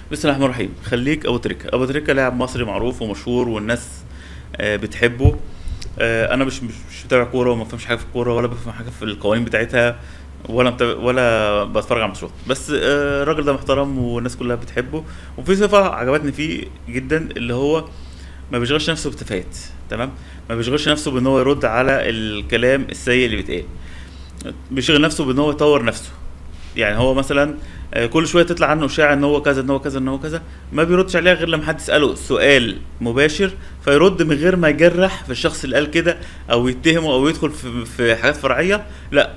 بسم الله الرحمن الرحيم خليك ابو تريكه ابو تريكه لاعب مصري معروف ومشهور والناس آه، بتحبه آه، انا مش مش مش متابع كوره وما بفهمش حاجه في الكوره ولا بفهم حاجه في القوانين بتاعتها ولا متابع ولا بتفرج على ماتشات بس آه، الراجل ده محترم والناس كلها بتحبه وفي صفه عجبتني فيه جدا اللي هو ما بيشغلش نفسه بتفاهات تمام ما بيشغلش نفسه بان هو يرد على الكلام السيء اللي بيتقال بيشغل نفسه بان هو يطور نفسه يعني هو مثلا آه، كل شويه تطلع عنه اشاعه ان هو كذا ان هو كذا ان هو كذا ما بيردش عليها غير لما حد يساله سؤال مباشر فيرد من غير ما يجرح في الشخص اللي قال كده او يتهمه او يدخل في في حاجات فرعيه لا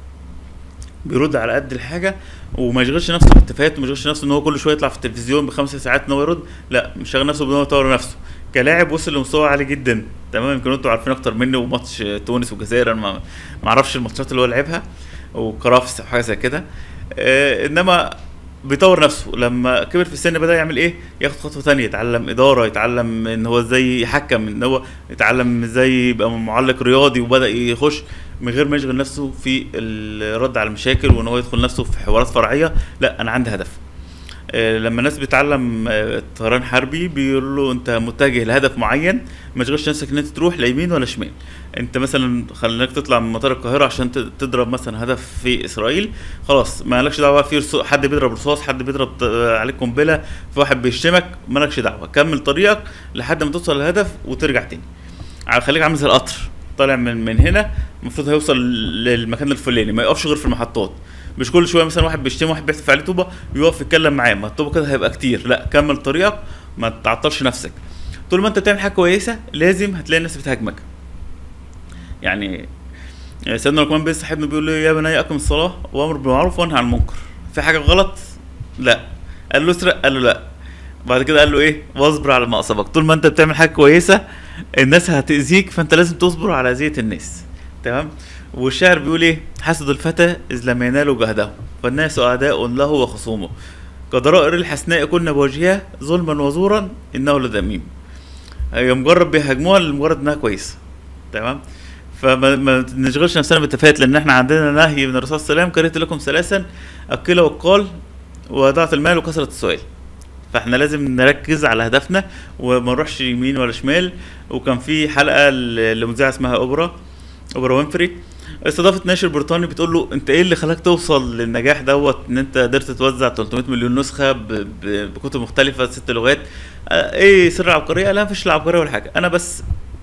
بيرد على قد الحاجه وما يشغلش نفسه بالتفاهات وما يشغلش نفسه ان هو كل شويه يطلع في التلفزيون بخمس ساعات ان هو يرد لا مش شاغل نفسه بان هو يطور نفسه كلاعب وصل لمستوى عالي جدا تمام يمكن انتوا عارفين اكتر مني وماتش تونس والجزائر انا ما ما اعرفش الماتشات اللي هو لعبها وكرافس او حاجه زي كده آه انما بيطور نفسه لما كبر في السن بدا يعمل ايه ياخد خطوه تانية يتعلم اداره يتعلم ان هو ازاي يحكم ان هو يتعلم ازاي يبقى معلق رياضي وبدا يخش من غير ما يشغل نفسه في الرد على المشاكل وان هو يدخل نفسه في حوارات فرعيه لا انا عندي هدف آه، لما الناس بتتعلم آه، طيران حربي بيقول له انت متجه لهدف معين ما تشغلش نفسك ان انت تروح لا يمين ولا شمال انت مثلا خليناك تطلع من مطار القاهره عشان ت- تضرب مثلا هدف في اسرائيل خلاص ما لكش دعوه في رصو- حد بيضرب رصاص حد بيضرب آه، عليك قنبله في واحد بيشتمك ما لكش دعوه كمل طريقك لحد ما توصل للهدف وترجع تاني ع- خليك عامل زي القطر طالع من من هنا المفروض هيوصل للمكان الفلاني ما يقفش غير في المحطات مش كل شويه مثلا واحد بيشتم واحد بيحتف عليه طوبه يقف يتكلم معاه ما الطوبه كده هيبقى كتير لا كمل طريقك ما تعطلش نفسك طول ما انت بتعمل حاجه كويسه لازم هتلاقي الناس بتهاجمك يعني سيدنا لقمان بيه صاحبنا بيقول له يا بني اقم الصلاه وامر بالمعروف وانهى عن المنكر في حاجه غلط لا قال له اسرق قال له لا بعد كده قال له ايه واصبر على ما اصابك طول ما انت بتعمل حاجه كويسه الناس هتاذيك فانت لازم تصبر على اذيه الناس تمام والشاعر بيقول ايه حسد الفتى اذ لم ينالوا جهده فالناس اعداء له وخصومه كضرائر الحسناء كنا بوجهها ظلما وزورا انه لذميم هي مجرد بيهاجموها لمجرد انها كويسه تمام فما ما نشغلش نفسنا بالتفاهات لان احنا عندنا نهي من الرسول صلى الله عليه وسلم كرهت لكم ثلاثا الكلى والقال وضاعة المال وكثرة السؤال فاحنا لازم نركز على هدفنا وما نروحش يمين ولا شمال وكان في حلقه ل- لمذيعه اسمها اوبرا اوبرا وينفري استضافت ناشر بريطاني بتقول له انت ايه اللي خلاك توصل للنجاح دوت ان انت قدرت توزع 300 مليون نسخه ب- ب- بكتب مختلفه ست لغات اه، ايه سر العبقريه لا مفيش العبقريه ولا حاجه انا بس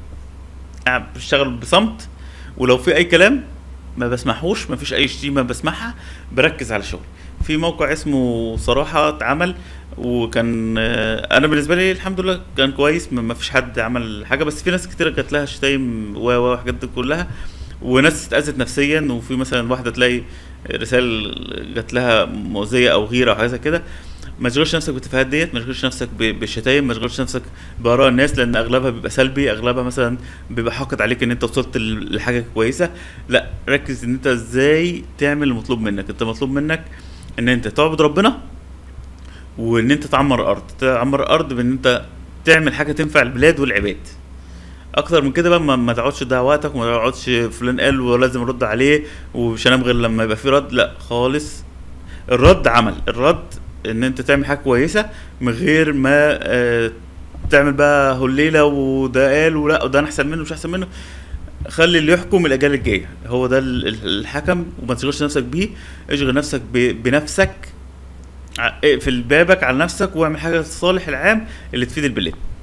قاعد بشتغل بصمت ولو في اي كلام ما بسمعهوش ما فيش اي شتيمه بسمعها بركز على شغلي في موقع اسمه صراحه اتعمل وكان آه، انا بالنسبه لي الحمد لله كان كويس ما ما فيش حد عمل حاجه بس في ناس كتير جات لها شتايم و و وحاجات دي كلها وناس اتأذت نفسيا وفي مثلا واحده تلاقي رسائل جات لها مؤذيه او غيره او حاجه زي كده ما تشغلش نفسك بالتفاهات ديت ما تشغلش نفسك ب- بالشتايم ما تشغلش نفسك باراء الناس لان اغلبها بيبقى سلبي اغلبها مثلا بيبقى حاقد عليك ان انت وصلت ل- لحاجه كويسه لا ركز ان انت ازاي تعمل المطلوب منك انت مطلوب منك ان انت تعبد ربنا وان انت تعمر الارض تعمر الارض بان انت تعمل حاجه تنفع البلاد والعباد اكتر من كده بقى ما, ما تقعدش تضيع وقتك وما تقعدش فلان قال ولازم ارد عليه ومش هنام غير لما يبقى في رد لا خالص الرد عمل الرد ان انت تعمل حاجه كويسه من غير ما آه تعمل بقى هليله وده قال ولا وده انا احسن منه مش احسن منه خلي اللي يحكم الاجيال الجايه هو ده ال- ال- الحكم وما تشغلش نفسك بيه اشغل نفسك ب- بنفسك ع- اقفل بابك على نفسك واعمل حاجه للصالح العام اللي تفيد البلاد